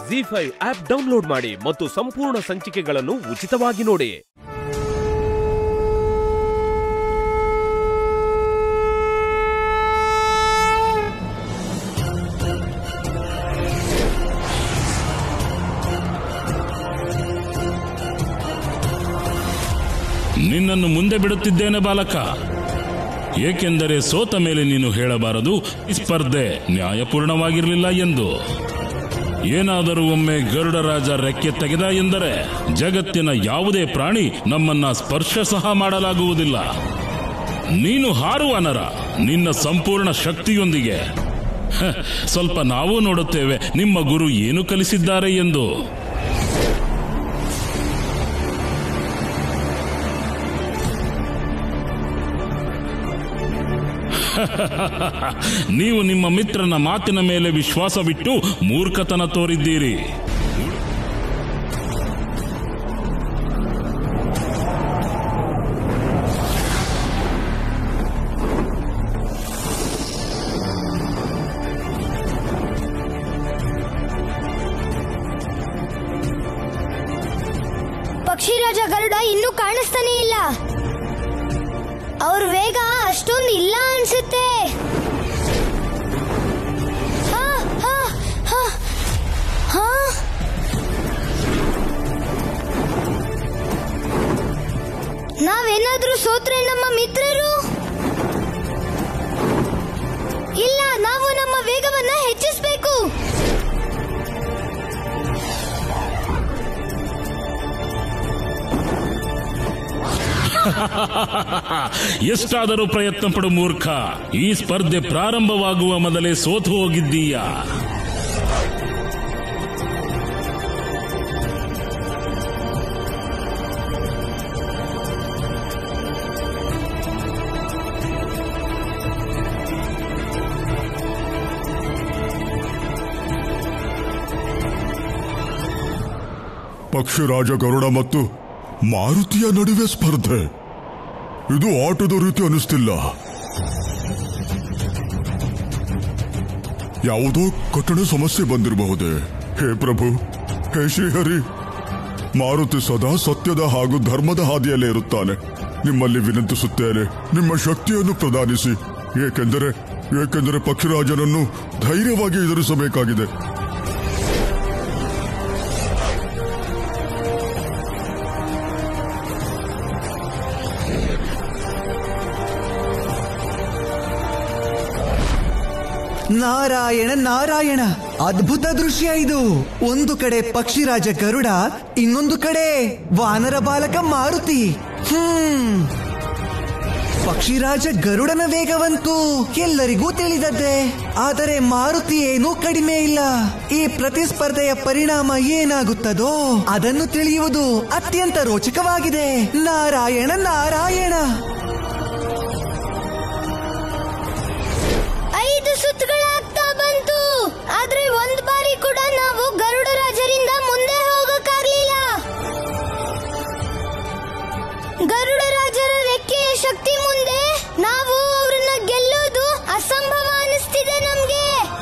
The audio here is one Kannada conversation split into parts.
ಜಿ ಫೈವ್ ಆಪ್ ಡೌನ್ಲೋಡ್ ಮಾಡಿ ಮತ್ತು ಸಂಪೂರ್ಣ ಸಂಚಿಕೆಗಳನ್ನು ಉಚಿತವಾಗಿ ನೋಡಿ ನಿನ್ನನ್ನು ಮುಂದೆ ಬಿಡುತ್ತಿದ್ದೇನೆ ಬಾಲಕ ಏಕೆಂದರೆ ಸೋತ ಮೇಲೆ ನೀನು ಹೇಳಬಾರದು ಈ ಸ್ಪರ್ಧೆ ನ್ಯಾಯಪೂರ್ಣವಾಗಿರಲಿಲ್ಲ ಎಂದು ಏನಾದರೂ ಒಮ್ಮೆ ಗರುಡ ರಾಜ ರೆಕ್ಕೆ ತೆಗೆದ ಎಂದರೆ ಜಗತ್ತಿನ ಯಾವುದೇ ಪ್ರಾಣಿ ನಮ್ಮನ್ನ ಸ್ಪರ್ಶ ಸಹ ಮಾಡಲಾಗುವುದಿಲ್ಲ ನೀನು ಹಾರುವ ನರ ನಿನ್ನ ಸಂಪೂರ್ಣ ಶಕ್ತಿಯೊಂದಿಗೆ ಹ, ಸ್ವಲ್ಪ ನಾವು ನೋಡುತ್ತೇವೆ ನಿಮ್ಮ ಗುರು ಏನು ಕಲಿಸಿದ್ದಾರೆ ಎಂದು ನೀವು ನಿಮ್ಮ ಮಿತ್ರನ ಮಾತಿನ ಮೇಲೆ ವಿಶ್ವಾಸವಿಟ್ಟು ಮೂರ್ಖತನ ತೋರಿದ್ದೀರಿ ಪಕ್ಷಿರಾಜ ಗರುಡ ಇನ್ನೂ ಕಾಣಿಸ್ತಾನೆ ಇಲ್ಲ ಅವ್ರ ವೇಗ ಅಷ್ಟೊಂದು ಇಲ್ಲ ಅನ್ಸುತ್ತೆ ಹಾ, ಹಾ, ಹಾ, ಹಾ. ನಾವೇನಾದ್ರೂ ಸೋತ್ರೆ ನಮ್ಮ ಮಿತ್ರರು ಇಲ್ಲ ನಾವು ನಮ್ಮ ವೇಗವನ್ನ ಹೆಚ್ಚಿಸಬೇಕು ಎಷ್ಟಾದರೂ ಪ್ರಯತ್ನ ಪಡು ಮೂರ್ಖ ಈ ಸ್ಪರ್ಧೆ ಪ್ರಾರಂಭವಾಗುವ ಮೊದಲೇ ಸೋತು ಹೋಗಿದ್ದೀಯಾ ಪಕ್ಷಿರಾಜ ಗರುಡ ಮತ್ತು ಮಾರುತಿಯ ನಡುವೆ ಸ್ಪರ್ಧೆ ಇದು ಆಟದ ರೀತಿ ಅನಿಸ್ತಿಲ್ಲ ಯಾವುದೋ ಕಠಿಣ ಸಮಸ್ಯೆ ಬಂದಿರಬಹುದೇ ಹೇ ಪ್ರಭು ಹೇ ಶ್ರೀಹರಿ ಮಾರುತಿ ಸದಾ ಸತ್ಯದ ಹಾಗೂ ಧರ್ಮದ ಹಾದಿಯಲ್ಲೇ ಇರುತ್ತಾನೆ ನಿಮ್ಮಲ್ಲಿ ವಿನಂತಿಸುತ್ತೇನೆ ನಿಮ್ಮ ಶಕ್ತಿಯನ್ನು ಪ್ರದಾನಿಸಿ ಏಕೆಂದರೆ ಏಕೆಂದರೆ ಪಕ್ಷಿರಾಜನನ್ನು ಧೈರ್ಯವಾಗಿ ಎದುರಿಸಬೇಕಾಗಿದೆ ನಾರಾಯಣ ನಾರಾಯಣ ಅದ್ಭುತ ದೃಶ್ಯ ಇದು ಒಂದು ಕಡೆ ಪಕ್ಷಿರಾಜ ಗರುಡ ಇನ್ನೊಂದು ಕಡೆ ವಾನರ ಬಾಲಕ ಮಾರುತಿ ಹ್ಮ್ ಪಕ್ಷಿರಾಜ ಗರುಡನ ವೇಗವಂತೂ ಎಲ್ಲರಿಗೂ ತಿಳಿದದ್ದೇ ಆದರೆ ಮಾರುತಿ ಏನೂ ಕಡಿಮೆ ಇಲ್ಲ ಈ ಪ್ರತಿಸ್ಪರ್ಧೆಯ ಪರಿಣಾಮ ಏನಾಗುತ್ತದೋ ಅದನ್ನು ತಿಳಿಯುವುದು ಅತ್ಯಂತ ರೋಚಕವಾಗಿದೆ ನಾರಾಯಣ ನಾರಾಯಣ ಐದು ಸುತ್ತುಗಳಾಗ್ತಾ ಬಂತು ಆದ್ರೆ ಒಂದ್ ಬಾರಿ ಕೂಡ ನಾವು ಗರುಡ ರಾಜರಿಂದ ಮುಂದೆ ಹೋಗಕ್ಕಾಗ್ಲಿಲ್ಲ ಗರುಡ ರಾಜರ ರೆಕ್ಕೆಯ ಶಕ್ತಿ ಮುಂದೆ ನಾವು ಅವ್ರನ್ನ ಗೆಲ್ಲೋದು ಅಸಂಭವ ಅನಿಸ್ತಿದೆ ನಮ್ಗೆ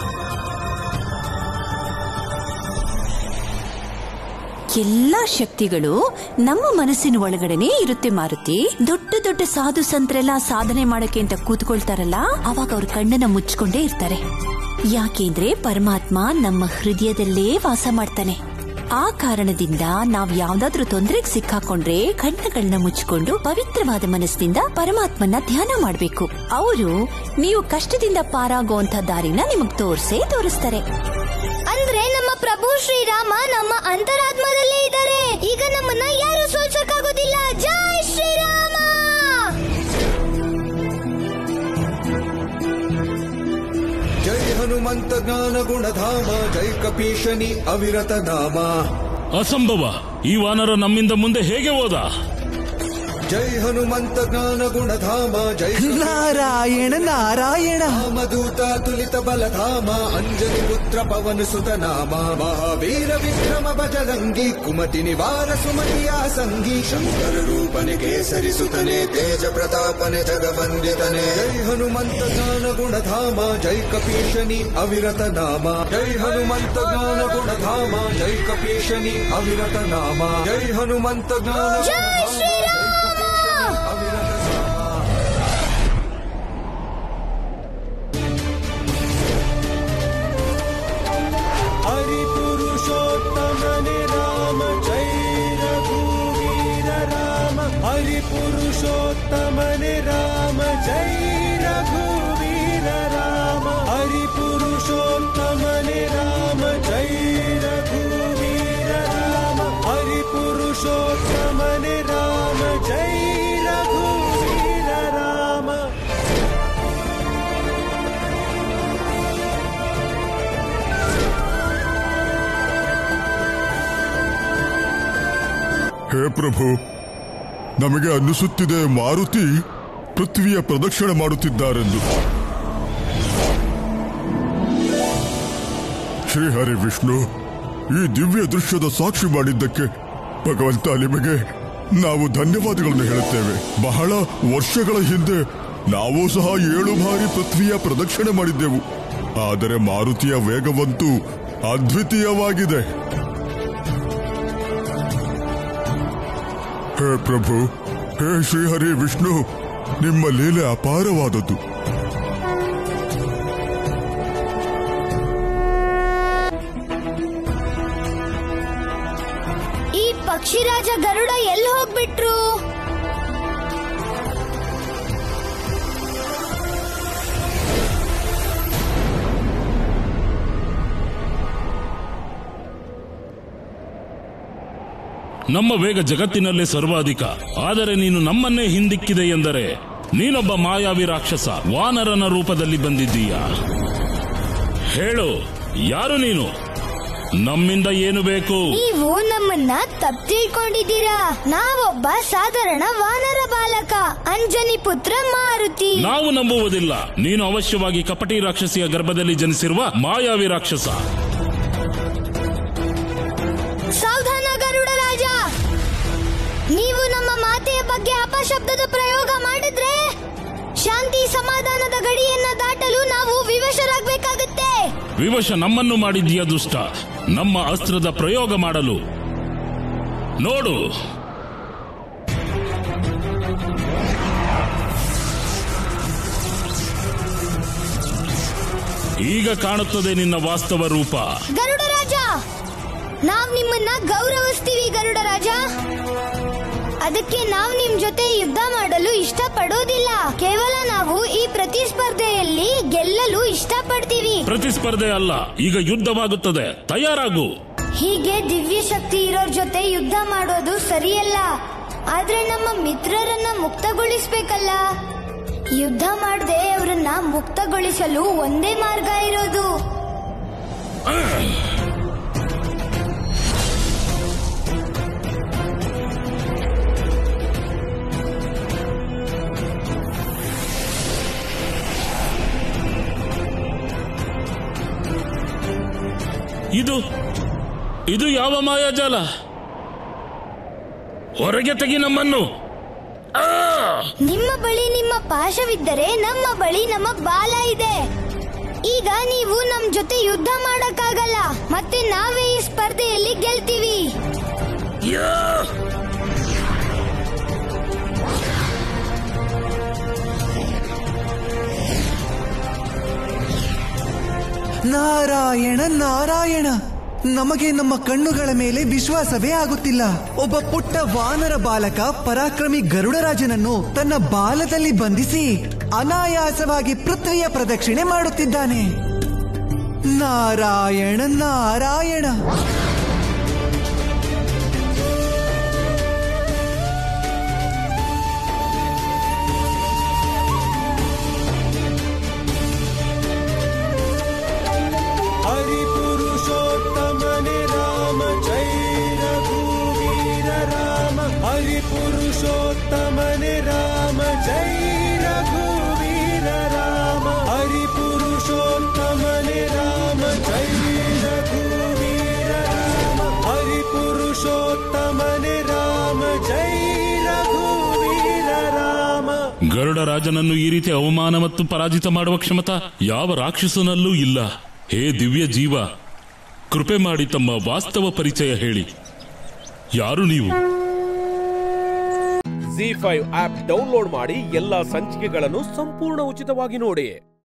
ಎಲ್ಲಾ ಶಕ್ತಿಗಳು ನಮ್ಮ ಮನಸ್ಸಿನ ಒಳಗಡೆನೆ ಇರುತ್ತೆ ಮಾರುತಿ ದೊಡ್ಡ ದೊಡ್ಡ ಸಾಧು ಸಂತರೆಲ್ಲ ಸಾಧನೆ ಮಾಡಕ್ಕೆ ಅಂತ ಕೂತ್ಕೊಳ್ತಾರಲ್ಲ ಅವಾಗ ಅವ್ರ ಕಣ್ಣನ್ನ ಮುಚ್ಕೊಂಡೇ ಇರ್ತಾರೆ ಯಾಕೆಂದ್ರೆ ಪರಮಾತ್ಮ ನಮ್ಮ ಹೃದಯದಲ್ಲೇ ವಾಸ ಮಾಡ್ತಾನೆ ಆ ಕಾರಣದಿಂದ ನಾವ್ ಯಾವ್ದಾದ್ರೂ ತೊಂದರೆಗೆ ಸಿಕ್ಕಾಕೊಂಡ್ರೆ ಕಣ್ಣುಗಳನ್ನ ಮುಚ್ಕೊಂಡು ಪವಿತ್ರವಾದ ಮನಸ್ಸಿನಿಂದ ಪರಮಾತ್ಮನ ಧ್ಯಾನ ಮಾಡ್ಬೇಕು ಅವರು ನೀವು ಕಷ್ಟದಿಂದ ಪಾರಾಗುವಂತ ದಾರಿನ ನಿಮಗ್ ತೋರ್ಸೇ ತೋರಿಸ್ತಾರೆ ಅಂದ್ರೆ ನಮ್ಮ ಪ್ರಭು ಶ್ರೀರಾಮ ನಮ್ಮ ಅಂತರಾತ್ಮದಲ್ಲೇ ಇದ್ದಾರೆ ಈಗ ನಮ್ಮನ್ನ ಯಾರು ಸೋಲ್ಸಕ್ಕಾಗೋದಿಲ್ಲ ಜೈ ಶ್ರೀರಾಮ ಜೈ ಹನುಮಂತ ಜ್ಞಾನ ಗುಣಧಾಮ ಜೈ ಕಪೀಶನಿ ಅವಿರತ ನಾಮ ಅಸಂಭವ ಈ ವಾನರ ನಮ್ಮಿಂದ ಮುಂದೆ ಹೇಗೆ ಹೋದ ಜೈ ಹನುಮಂತ ಜ್ಞಾನ ಗುಣಧಾಮ ಜೈ ನಾರಾಯಣ ನಾರಾಯಣ ರಾಮದೂತ ತುಲಿತ ಬಲಧಾಮ ಅಂಜನಿ ಪುತ್ರ ಪವನ ಸುತ ನಾಮ ಮಹಾವೀರ ವಿಕ್ರಮ ಬಜರಂಗಿ ಕುಮತಿ ನಿವಾರ ಸುಮತಿಯ ಸಂಗಿ ಶಂಕರ ರೂಪನೆ ಕೇಸರಿ ಸುತನೆ ತೇಜ ಪ್ರತಾಪನೆ ಜಗವಂದಿತನೆ ಜೈ ಹನುಮಂತ ಜ್ಞಾನ ಗುಣಧಾಮ ಜೈ ಕಪೀಶನಿ ಅವಿರತ ನಾಮ ಜೈ ಹನುಮಂತ ಜ್ಞಾನ ಗುಣಧಾಮ ಜೈ ಕಪೀಶನಿ ಅವಿರತ ನಾಮ ಜೈ ಹನುಮಂತ ಜ್ಞಾನ ಜೈ ಶ್ರೀರಾಮ ಅವಿರತ ನಾಮ हरि पुरुषोत्तमने राम जय रघुवीर राम हरि पुरुषोत्तमने राम जय रघुवीर राम हरि पुरुषोत्तमने राम जय रघुवीर राम हरि पुरुषोत्तमने राम जय रघुवीर राम ಹೇ ಪ್ರಭು ನಮಗೆ ಅನ್ನಿಸುತ್ತಿದೆ ಮಾರುತಿ ಪೃಥ್ವಿಯ ಪ್ರದಕ್ಷಿಣೆ ಮಾಡುತ್ತಿದ್ದಾರೆಂದು ಶ್ರೀಹರಿ ವಿಷ್ಣು ಈ ದಿವ್ಯ ದೃಶ್ಯದ ಸಾಕ್ಷಿ ಮಾಡಿದ್ದಕ್ಕೆ ಭಗವಂತ ನಿಮಗೆ ನಾವು ಧನ್ಯವಾದಗಳನ್ನು ಹೇಳುತ್ತೇವೆ ಬಹಳ ವರ್ಷಗಳ ಹಿಂದೆ ನಾವು ಸಹ ಏಳು ಬಾರಿ ಪೃಥ್ವಿಯ ಪ್ರದಕ್ಷಿಣೆ ಮಾಡಿದ್ದೆವು ಆದರೆ ಮಾರುತಿಯ ವೇಗವಂತೂ ಅದ್ವಿತೀಯವಾಗಿದೆ ಹೇ ಪ್ರಭು ಹೇ ಶ್ರೀಹರಿ ವಿಷ್ಣು ನಿಮ್ಮ ಲೀಲೆ ಅಪಾರವಾದದ್ದು ಈ ಪಕ್ಷಿರಾಜ ಗರುಡ ಎಲ್ಲಿ ಹೋಗ್ಬಿಟ್ರು ನಮ್ಮ ವೇಗ ಜಗತ್ತಿನಲ್ಲೇ ಸರ್ವಾಧಿಕ ಆದರೆ ನೀನು ನಮ್ಮನ್ನೇ ಹಿಂದಿಕ್ಕಿದೆ ಎಂದರೆ ನೀನೊಬ್ಬ ಮಾಯಾವಿ ರಾಕ್ಷಸ ವಾನರನ ರೂಪದಲ್ಲಿ ಬಂದಿದ್ದೀಯ ಹೇಳು ಯಾರು ನೀನು ನಮ್ಮಿಂದ ಏನು ಬೇಕು ನೀವು ನಮ್ಮನ್ನ ತಪ್ಪು ತಿಳ್ಕೊಂಡಿದ್ದೀರಾ ನಾವೊಬ್ಬ ಸಾಧಾರಣ ವಾನರ ಬಾಲಕ ಅಂಜನಿ ಪುತ್ರ ಮಾರುತಿ ನಾವು ನಂಬುವುದಿಲ್ಲ ನೀನು ಅವಶ್ಯವಾಗಿ ಕಪಟಿ ರಾಕ್ಷಸಿಯ ಗರ್ಭದಲ್ಲಿ ಜನಿಸಿರುವ ಮಾಯಾವಿ ರಾಕ್ಷಸ ಸಾವಧಾನ ಗರುಡ ರಾಜ ನೀವು ನಮ್ಮ ಮಾತೆಯ ಬಗ್ಗೆ ಅಪಶಬ್ದದ ಪ್ರಯೋಗ ಮಾಡಿದ್ರೆ ಶಾಂತಿ ಸಮಾಧಾನದ ಗಡಿಯನ್ನ ದಾಟಲು ನಾವು ವಿವಶರಾಗಬೇಕಾಗುತ್ತೆ ವಿವಶ ನಮ್ಮನ್ನು ಮಾಡಿದ್ದೀಯ ದುಷ್ಟ ನಮ್ಮ ಅಸ್ತ್ರದ ಪ್ರಯೋಗ ಮಾಡಲು ನೋಡು ಈಗ ಕಾಣುತ್ತದೆ ನಿನ್ನ ವಾಸ್ತವ ರೂಪ ಗರುಡ ರಾಜ ನಾವ್ ನಿಮ್ಮನ್ನ ಗೌರವಿಸ್ತೀವಿ ಗರುಡ ರಾಜ ಅದಕ್ಕೆ ನಾವ್ ನಿಮ್ ಜೊತೆ ಯುದ್ಧ ಮಾಡಲು ಇಷ್ಟಪಡೋದಿಲ್ಲ ಕೇವಲ ನಾವು ಈ ಪ್ರತಿಸ್ಪರ್ಧೆಯಲ್ಲಿ ಗೆಲ್ಲಲು ಇಷ್ಟಪಡ್ತೀವಿ ಪ್ರತಿಸ್ಪರ್ಧೆ ಅಲ್ಲ ಈಗ ಯುದ್ಧವಾಗುತ್ತದೆ ತಯಾರಾಗು ಹೀಗೆ ದಿವ್ಯ ಶಕ್ತಿ ಇರೋರ್ ಜೊತೆ ಯುದ್ಧ ಮಾಡೋದು ಸರಿಯಲ್ಲ ಆದ್ರೆ ನಮ್ಮ ಮಿತ್ರರನ್ನ ಮುಕ್ತಗೊಳಿಸ್ಬೇಕಲ್ಲ ಯುದ್ಧ ಮಾಡದೆ ಅವರನ್ನ ಮುಕ್ತಗೊಳಿಸಲು ಒಂದೇ ಮಾರ್ಗ ಇರೋದು ಇದು ಇದು ಯಾವ ಮಾಯಾಜಾಲ ಹೊರಗೆ ತೆಗಿ ನಮ್ಮನ್ನು ಆ! ನಿಮ್ಮ ಬಳಿ ನಿಮ್ಮ ಪಾಶವಿದ್ದರೆ ನಮ್ಮ ಬಳಿ ನಮ್ಮ ಬಾಲ ಇದೆ ಈಗ ನೀವು ನಮ್ ಜೊತೆ ಯುದ್ಧ ಮಾಡಕ್ಕಾಗಲ್ಲ ಮತ್ತೆ ನಾವೇ ಈ ಸ್ಪರ್ಧೆಯಲ್ಲಿ ಗೆಲ್ತೀವಿ ಯಾ! ನಾರಾಯಣ ನಾರಾಯಣ ನಮಗೆ ನಮ್ಮ ಕಣ್ಣುಗಳ ಮೇಲೆ ವಿಶ್ವಾಸವೇ ಆಗುತ್ತಿಲ್ಲ ಒಬ್ಬ ಪುಟ್ಟ ವಾನರ ಬಾಲಕ ಪರಾಕ್ರಮಿ ಗರುಡರಾಜನನ್ನು ತನ್ನ ಬಾಲದಲ್ಲಿ ಬಂಧಿಸಿ ಅನಾಯಾಸವಾಗಿ ಪೃಥ್ವಿಯ ಪ್ರದಕ್ಷಿಣೆ ಮಾಡುತ್ತಿದ್ದಾನೆ ನಾರಾಯಣ ನಾರಾಯಣ हरि पुरुषोत्तमने राम जय रघुवीर राम हरि पुरुषोत्तम ಗರುಡ ರಾಜನನ್ನು ಈ ರೀತಿ ಅವಮಾನ ಮತ್ತು ಪರಾಜಿತ ಮಾಡುವ ಕ್ಷಮತ ಯಾವ ರಾಕ್ಷಸನಲ್ಲೂ ಇಲ್ಲ ಹೇ ದಿವ್ಯ ಜೀವ ಕೃಪೆ ಮಾಡಿ ತಮ್ಮ ವಾಸ್ತವ ಪರಿಚಯ ಹೇಳಿ ಯಾರು ನೀವು ಜಿ ಫೈವ್ ಆಪ್ ಡೌನ್ಲೋಡ್ ಮಾಡಿ ಎಲ್ಲಾ ಸಂಚಿಕೆಗಳನ್ನು ಸಂಪೂರ್ಣ ಉಚಿತವಾಗಿ ನೋಡಿ